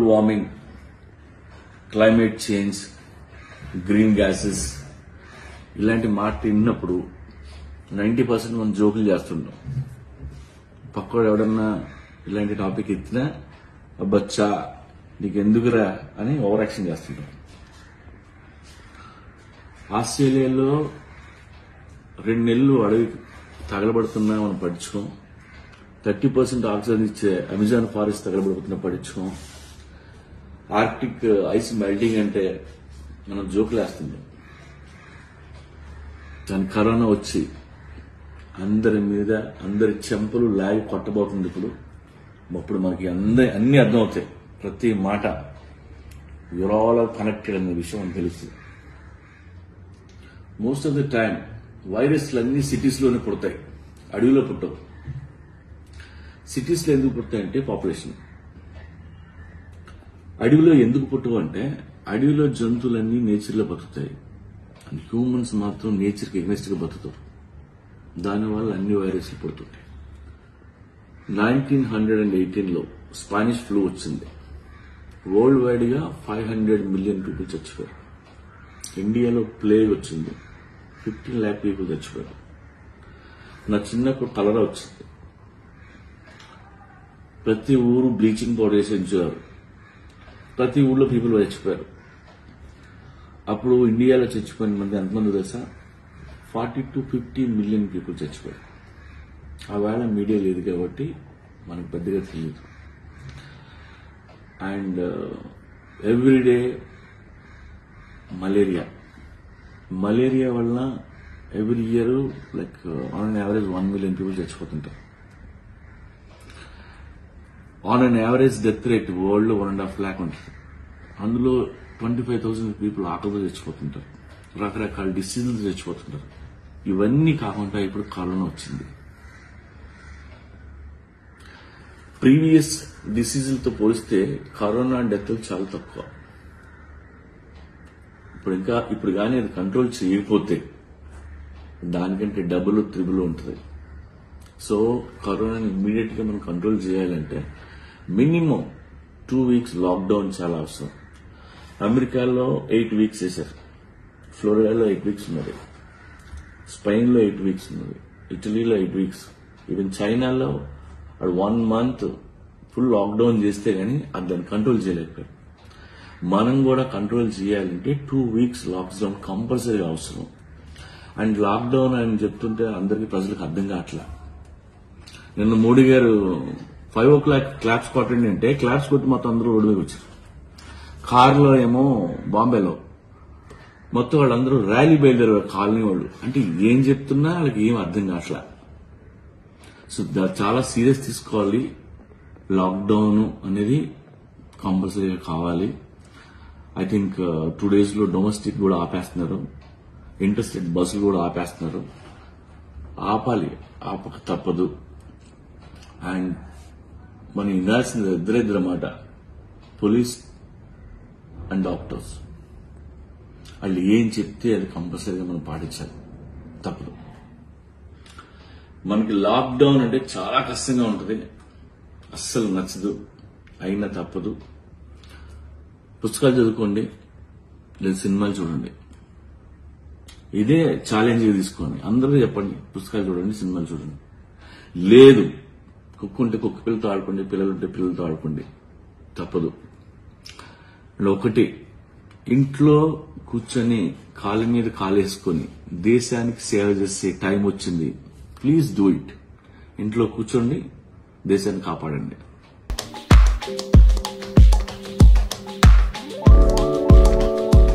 global warming climate change green gases ఇలాంటి మాట విన్నప్పుడు నైంటీ పర్సెంట్ మనం జోకులు చేస్తుంటాం పక్కోడు ఎవడన్నా ఇలాంటి టాపిక్ ఎత్తినా అబ్బచ్చా నీకు ఎందుకురా అని ఓవర్ యాక్షన్ చేస్తుంటాం ఆస్ట్రేలియాలో రెండు నెలలు అడవి తగలబడుతున్నా మనం పడుచుకోం థర్టీ పర్సెంట్ ఆక్సిజన్ ఇచ్చే అమెజాన్ ఫారెస్ట్ తగలబడుతున్నా పడుచుకోం ఆర్టిక్ ఐస్ మెల్టింగ్ అంటే మనం జోకులు వేస్తుంటాం దాని కరోనా వచ్చి అందరి మీద అందరి చెంపలు లాగి కొట్టబోతుంది ఇప్పుడు అప్పుడు మనకి అందరి అన్ని అర్థమవుతాయి ప్రతి మాట యువర్ ఆల్ ఆర్ కనెక్టెడ్ అనే విషయం మనకు తెలుస్తుంది మోస్ట్ ఆఫ్ ద టైం వైరస్లు అన్ని సిటీస్ లోనే పుడతాయి అడవిలో పుట్టవు సిటీస్ లో ఎందుకు పుడతాయంటే పాపులేషన్ అడవిలో ఎందుకు పుట్టవు అంటే అడవిలో జంతువులన్నీ నేచర్ లో బతుకుతాయి అండ్ హ్యూమన్స్ మాత్రం నేచర్ కి ఎగ్నెస్ట్ గా బతుకుతారు దానివల్ల అన్ని వైరస్లు పుడుతుంటాయి నైన్టీన్ హండ్రెడ్ అండ్ ఎయిటీన్ లో స్పానిష్ ఫ్లూ వచ్చింది వరల్డ్ వైడ్ గా ఫైవ్ హండ్రెడ్ మిలియన్ పీపుల్ చచ్చిపోయారు ఇండియాలో ప్లేగ్ వచ్చింది ఫిఫ్టీన్ ల్యాక్ పీపుల్ చచ్చిపోయారు నా చిన్నప్పుడు కలరా వచ్చింది ప్రతి ఊరు బ్లీచింగ్ పౌడర్ వేసి ఉంచారు ప్రతి ఊళ్ళో పీపుల్ చచ్చిపోయారు అప్పుడు ఇండియాలో చచ్చిపోయిన మంది ఎంతమంది తెలుసా forty to fifty million people చచ్చిపోయారు ఆ వేళ మీడియా లేదు కాబట్టి మనకు పెద్దగా తెలియదు అండ్ ఎవ్రీడే మలేరియా మలేరియా వలన every year like on an average one million people చచ్చిపోతుంటారు on an average death rate world లో వన్ అండ్ హాఫ్ ల్యాక్ ఉంటుంది అందులో ట్వంటీ ఫైవ్ థౌసండ్ పీపుల్ ఆకలితో చచ్చిపోతుంటారు రకరకాల డిసీజులు చచ్చిపోతుంటారు ఇవన్నీ కాకుండా ఇప్పుడు కరోనా వచ్చింది ప్రీవియస్ డిసీజులతో పోలిస్తే కరోనా డెత్లు చాలా తక్కువ ఇప్పుడు ఇంకా ఇప్పుడు కానీ అది కంట్రోల్ చేయకపోతే దానికంటే డబుల్ త్రిబుల్ ఉంటుంది సో కరోనాని ఇమ్మీడియట్ గా మనం కంట్రోల్ చేయాలంటే మినిమం టూ వీక్స్ లాక్డౌన్ చాలా అవసరం అమెరికాలో ఎయిట్ వీక్స్ వేశారు ఫ్లోరిడాలో ఎయిట్ వీక్స్ ఉన్నది స్పెయిన్ లో ఎయిట్ వీక్స్ ఉన్నది ఇటలీలో ఎయిట్ వీక్స్ ఈవెన్ చైనాలో వన్ మంత్ ఫుల్ లాక్డౌన్ చేస్తే గానీ అది దాన్ని కంట్రోల్ చేయలేకపోయారు మనం కూడా కంట్రోల్ చేయాలంటే టూ వీక్స్ లాక్డౌన్ కంపల్సరీ అవసరం అండ్ లాక్డౌన్ అని చెప్తుంటే అందరికీ ప్రజలకు అర్థం కావట్లా నిన్న మోడీ గారు ఫైవ్ ఓ క్లాక్ క్లాప్స్ కొట్టండి అంటే క్లాప్స్ కొట్టి మొత్తం అందరూ రోడ్డు మీద వచ్చారు కారులో ఏమో బాంబేలో మొత్తం వాళ్ళందరూ ర్యాలీ బయలుదేరారు కాలనీ వాళ్ళు అంటే ఏం చెప్తున్నా వాళ్ళకి ఏం అర్థం కావట్లా సో దా- చాలా సీరియస్ తీసుకోవాలి లాక్డౌన్ అనేది కంపల్సరీగా కావాలి ఐ థింక్ టూ డేస్ లో డొమెస్టిక్ కూడా ఆపేస్తున్నారు ఇంటర్స్టేట్ బస్సులు కూడా ఆపేస్తున్నారు ఆపాలి ఆపక తప్పదు అండ్ మనం వినాల్సింది ఇద్దరే ఇద్దరు మాట పోలీస్ అండ్ డాక్టర్స్ వాళ్ళు ఏం చెప్తే అది కంపల్సరీగా మనం పాటించాలి తప్పదు మనకి లాక్డౌన్ అంటే చాలా కష్టంగా ఉంటుంది అస్సలు నచ్చదు అయినా తప్పదు పుస్తకాలు చదువుకోండి లేదా సినిమాలు చూడండి ఇదే ఛాలెంజ్ తీసుకోండి అందరూ చెప్పండి పుస్తకాలు చూడండి సినిమాలు చూడండి లేదు కుక్క ఉంటే కుక్క పిల్లలతో ఆడుకోండి పిల్లలు ఉంటే పిల్లలతో ఆడుకోండి తప్పదు అండ్ ఒకటి ఇంట్లో కూర్చొని కాలు మీద కాలేసుకొని దేశానికి సేవ చేసే టైం వచ్చింది ప్లీజ్ డూ ఇట్ ఇంట్లో కూర్చోండి దేశాన్ని కాపాడండి